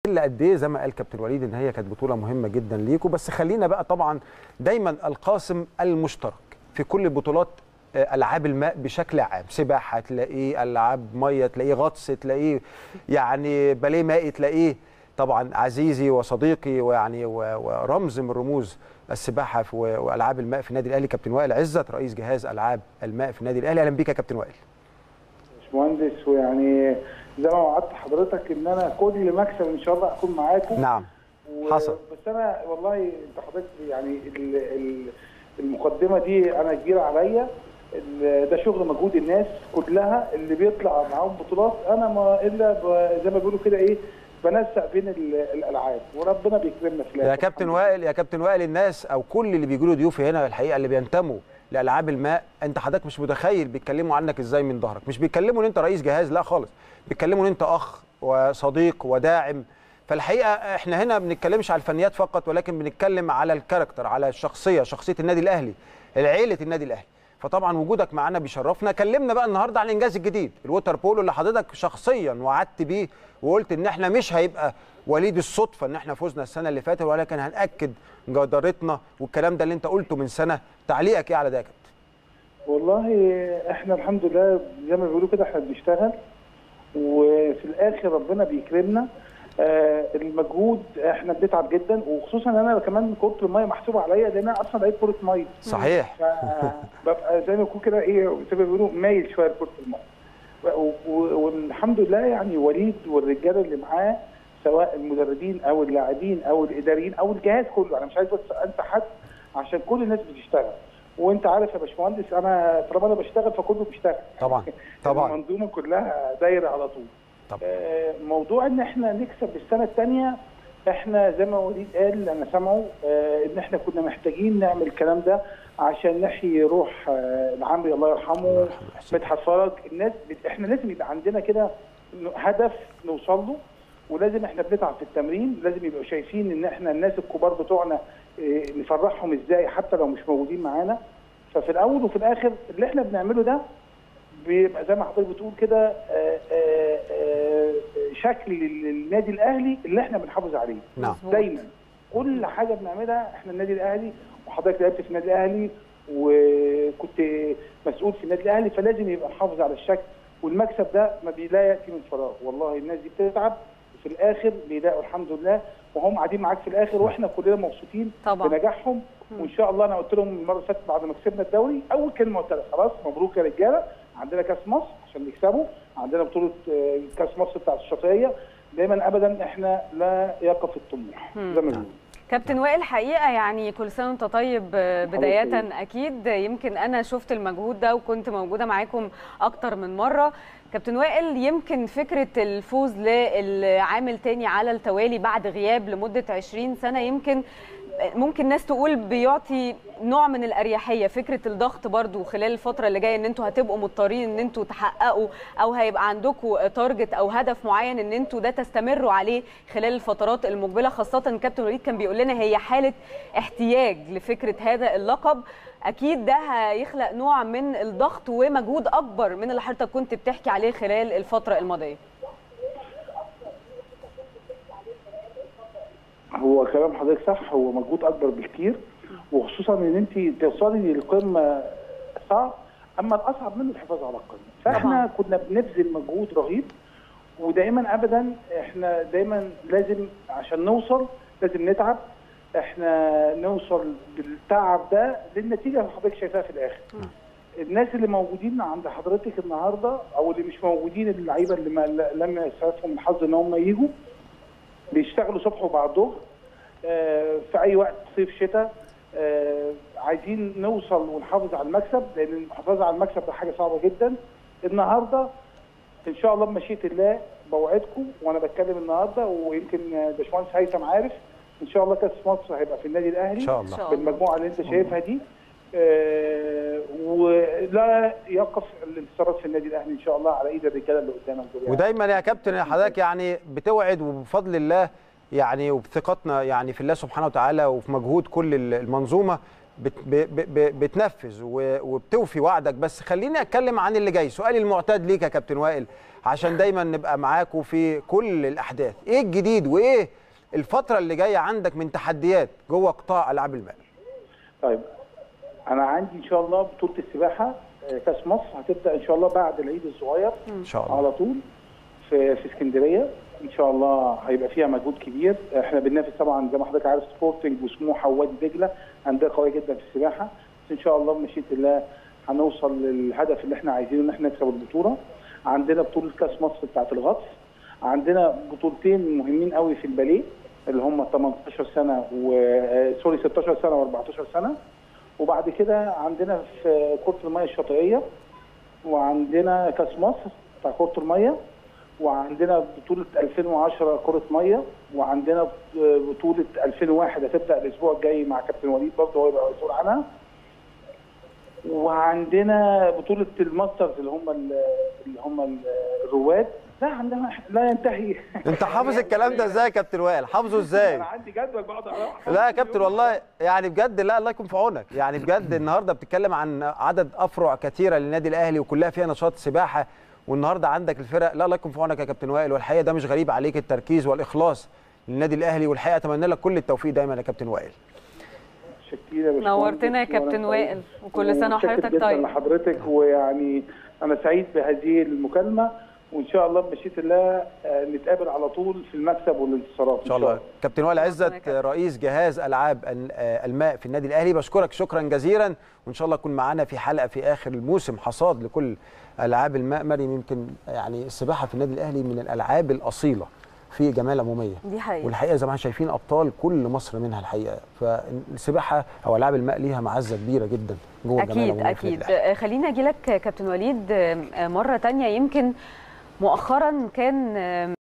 الا قد ايه زي ما قال كابتن وليد ان هي كانت بطوله مهمه جدا ليكم بس خلينا بقى طبعا دايما القاسم المشترك في كل البطولات آه، العاب الماء بشكل عام سباحه تلاقيه العاب ميه تلاقيه غطس تلاقيه يعني باليه مائي تلاقيه طبعا عزيزي وصديقي ويعني و- ورمز من رموز السباحه في- والعاب الماء في النادي الاهلي كابتن وائل عزت رئيس جهاز العاب الماء في النادي الاهلي اهلا بيك يا كابتن وائل باشمهندس ويعني زي ما وعدت حضرتك ان انا كل مكسب ان شاء الله اكون معاكم نعم و- حصل. بس انا والله انت حضرتك يعني ال- ال- المقدمه دي انا كبيره عليا ال- ده شغل مجهود الناس كلها اللي بيطلع معاهم بطولات انا ما الا ب- زي ما بيقولوا كده ايه بنسق بين ال- الالعاب وربنا بيكرمنا في الآخر. يا كابتن الحمد وائل يا كابتن وائل الناس او كل اللي بيجوا له ضيوفي هنا الحقيقه اللي بينتموا لالعاب الماء انت حضرتك مش متخيل بيتكلموا عنك ازاي من ظهرك مش بيتكلموا ان انت رئيس جهاز لا خالص بيتكلموا ان انت اخ وصديق وداعم فالحقيقه احنا هنا ما بنتكلمش على الفنيات فقط ولكن بنتكلم على الكاركتر على الشخصيه شخصيه النادي الاهلي عيله النادي الاهلي فطبعا وجودك معانا بيشرفنا كلمنا بقى النهارده عن الانجاز الجديد الووتر بولو اللي حضرتك شخصيا وعدت بيه وقلت ان احنا مش هيبقى وليد الصدفه ان احنا فزنا السنه اللي فاتت ولكن هناكد جدارتنا والكلام ده اللي انت قلته من سنه تعليقك ايه على ده يا كابتن والله احنا الحمد لله زي ما بيقولوا كده احنا بنشتغل وفي الاخر ربنا بيكرمنا آه المجهود احنا بنتعب جدا وخصوصا انا كمان كره الميه محسوبه عليا لان انا اصلا لعيب كره ميه صحيح فببقى زي ما يكون كده ايه زي ما بيقولوا مايل شويه لكره الميه و- و- والحمد لله يعني وليد والرجاله اللي معاه سواء المدربين او اللاعبين او الاداريين او الجهاز كله انا مش عايز بس انسى حد عشان كل الناس بتشتغل وانت عارف يا باشمهندس انا طالما انا بشتغل فكله بيشتغل طبعا طبعا المنظومه كلها دايره على طول طبعا. آه، موضوع ان احنا نكسب السنه الثانيه احنا زي ما وليد قال انا سامعه آه، ان احنا كنا محتاجين نعمل الكلام ده عشان نحيي روح آه، العمري الله يرحمه مدحت فرج الناس بت- احنا لازم يبقى عندنا كده هدف نوصل له ولازم احنا بنتعب في التمرين لازم يبقوا شايفين ان احنا الناس الكبار بتوعنا آه، نفرحهم ازاي حتى لو مش موجودين معانا ففي الاول وفي الاخر اللي احنا بنعمله ده بيبقى زي ما حضرتك بتقول كده آه، آه، آه، شكل النادي الاهلي اللي احنا بنحافظ عليه نعم مظبوط. دايما كل حاجه بنعملها احنا النادي الاهلي وحضرتك لعبت في النادي الاهلي وكنت مسؤول في النادي الاهلي فلازم يبقى محافظ على الشكل والمكسب ده ما بي- لا ياتي من فراغ والله الناس دي بتتعب وفي الاخر بيلاقوا الحمد لله وهم قاعدين معاك في الاخر واحنا كلنا مبسوطين طبعا. بنجاحهم وان شاء الله انا قلت لهم المره اللي فاتت بعد ما كسبنا الدوري اول كلمه قلت لها خلاص مبروك يا رجاله عندنا كاس مصر عشان نكسبه عندنا بطوله آه، كاس مصر بتاعت الشاطئيه دايما ابدا احنا لا يقف الطموح زي ما بيقولوا كابتن وائل حقيقه يعني كل سنه وانت طيب آه، بدايه طيب. اكيد يمكن انا شفت المجهود ده وكنت موجوده معاكم اكتر من مره كابتن وائل يمكن فكره الفوز للعام الثاني على التوالي بعد غياب لمده 20 سنه يمكن ممكن ناس تقول بيعطي نوع من الاريحيه فكره الضغط برضو خلال الفتره اللي جايه ان انتوا هتبقوا مضطرين ان انتوا تحققوا او هيبقى عندكم تارجت او هدف معين ان انتوا ده تستمروا عليه خلال الفترات المقبله خاصه كابتن وليد كان بيقول لنا هي حاله احتياج لفكره هذا اللقب اكيد ده هيخلق نوع من الضغط ومجهود اكبر من اللي حضرتك كنت بتحكي عليه خلال الفتره الماضيه هو كلام حضرتك صح هو مجهود اكبر بكتير وخصوصا ان انت توصلي للقمه صعب اما الاصعب منه الحفاظ على القمه فاحنا كنا بنبذل مجهود رهيب ودائما ابدا احنا دايما لازم عشان نوصل لازم نتعب احنا نوصل بالتعب ده للنتيجه اللي حضرتك شايفاها في الاخر الناس اللي موجودين عند حضرتك النهارده او اللي مش موجودين اللعيبه اللي ما لم يسعفهم الحظ ان هم يجوا بيشتغلوا صبح وبعد الظهر آه، في اي وقت صيف شتاء آه، عايزين نوصل ونحافظ على المكسب لان الحفاظ على المكسب ده حاجه صعبه جدا النهارده ان شاء الله بمشيئه الله بوعدكم وانا بتكلم النهارده ويمكن باشمهندس هيثم عارف ان شاء الله كاس مصر هيبقى في النادي الاهلي ان شاء إن الله شاء الله. بالمجموعه اللي انت شايفها دي آه، ولا يقف الانتصارات في النادي الاهلي ان شاء الله على ايد الرجاله اللي قدامك دول يعني. ودايما يا كابتن حضرتك يعني بتوعد وبفضل الله يعني وبثقتنا يعني في الله سبحانه وتعالى وفي مجهود كل المنظومه بت ب ب ب بتنفذ و- وبتوفي وعدك بس خليني اتكلم عن اللي جاي سؤالي المعتاد ليك يا كابتن وائل عشان دايما نبقى معاكم في كل الاحداث ايه الجديد وايه الفتره اللي جايه عندك من تحديات جوه قطاع العاب الماء طيب انا عندي ان شاء الله بطوله السباحه آه، كاس مصر هتبدا ان شاء الله بعد العيد الصغير ان شاء الله على طول في في اسكندريه ان شاء الله هيبقى فيها مجهود كبير احنا بننافس طبعا زي ما حضرتك عارف سبورتنج وسموحه ووادي دجله انديه قويه جدا في السباحه بس ان شاء الله بمشيئه الله هنوصل للهدف اللي احنا عايزينه ان احنا نكسب البطوله عندنا بطوله كاس مصر بتاعه الغطس عندنا بطولتين مهمين قوي في الباليه اللي هم 18 سنه و آه، سوري 16 سنه و14 سنه وبعد كده عندنا في كره الميه الشاطئيه وعندنا كاس مصر بتاع كره الميه وعندنا بطوله 2010 كره ميه وعندنا بطوله 2001 هتبدا الاسبوع الجاي مع كابتن وليد برضه هو يبقى مسؤول عنها وعندنا بطوله الماسترز اللي هم ال- اللي هم ال- الرواد لا عندنا لا ينتهي انت حافظ الكلام ده ازاي يا كابتن وائل حافظه ازاي انا عندي جدول بقعد اقراه لا يا كابتن والله يعني بجد لا الله يكون في عونك يعني بجد النهارده بتتكلم عن عدد افرع كثيره للنادي الاهلي وكلها فيها نشاط سباحه والنهارده عندك الفرق لا الله يكون في عونك يا كابتن وائل والحقيقه ده مش غريب عليك التركيز والاخلاص للنادي الاهلي والحقيقه اتمنى لك كل التوفيق دايما يا كابتن وائل شكرا يا باشمهندس. نورتنا يا كابتن وأنا وائل وكل سنه ومتشكر وحضرتك جداً طيب لحضرتك ويعني انا سعيد بهذه المكالمه وان شاء الله بمشيئه الله آه، نتقابل على طول في المكسب والانتصارات ان شاء الله كابتن وائل شكراً يا عزت كابتن. رئيس جهاز العاب ال- آه، الماء في النادي الاهلي بشكرك شكرا جزيلا وان شاء الله تكون معانا في حلقه في اخر الموسم حصاد لكل العاب الماء مريم يمكن يعني السباحه في النادي الاهلي من الالعاب الاصيله في جمال العموميه دي حقيقه والحقيقه زي ما احنا شايفين ابطال كل مصر منها الحقيقه فالسباحه او العاب الماء ليها معزه كبيره جدا جوه جمال اكيد العموميه في اكيد النادي الأهلي. آه، خليني اجي لك كابتن وليد آه، آه، مره تانية يمكن مؤخرا كان آه،